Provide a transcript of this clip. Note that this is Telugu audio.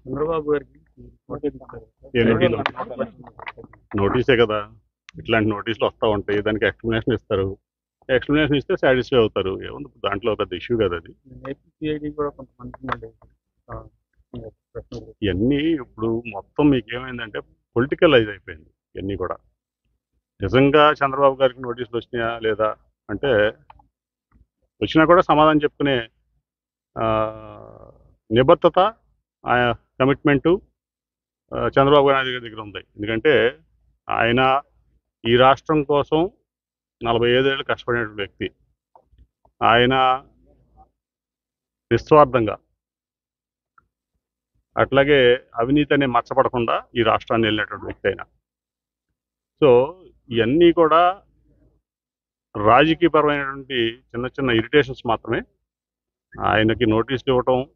చంద్రబాబు గారికి నోటీస్ ఇచ్చారు. ఏ నోటీస్? నోటీసే కదా ఇట్లాంటి నోటీసులు వస్తూ ఉంటాయి దానికి ఎక్స్ప్లెనేషన్ ఇస్తారు ఎక్స్ప్లెనేషన్ ఇస్తే సాటిస్ఫై అవుతారు ఏముంది దాంట్లో పెద్ద ఇష్యూ కదా అది ఏపీ సిఐడి కూడా కొంతమంది మళ్ళీ ఆ, ప్రశ్నలు ఇవన్నీ ఇప్పుడు మొత్తం మీకు ఏమైందంటే పొలిటికలైజ్ అయిపోయింది ఇవన్నీ కూడా నిజంగా చంద్రబాబు గారికి నోటీసులు వచ్చినాయా లేదా అంటే వచ్చినా కూడా సమాధానం చెప్పుకునే ఆ, నిబద్ధత కమిట్మెంటు చంద్రబాబు గారి దగ్గర దగ్గర ఉంది ఎందుకంటే ఆయన ఈ రాష్ట్రం కోసం నలభై ఐదేళ్ళు కష్టపడిన వ్యక్తి ఆయన నిస్వార్థంగా అట్లాగే అవినీతి అనే మచ్చపడకుండా ఈ రాష్ట్రాన్ని వెళ్ళినటువంటి వ్యక్తి అయినా సో ఇవన్నీ కూడా రాజకీయపరమైనటువంటి చిన్న చిన్న ఇరిటేషన్స్ మాత్రమే ఆయనకి నోటీసులు ఇవ్వటం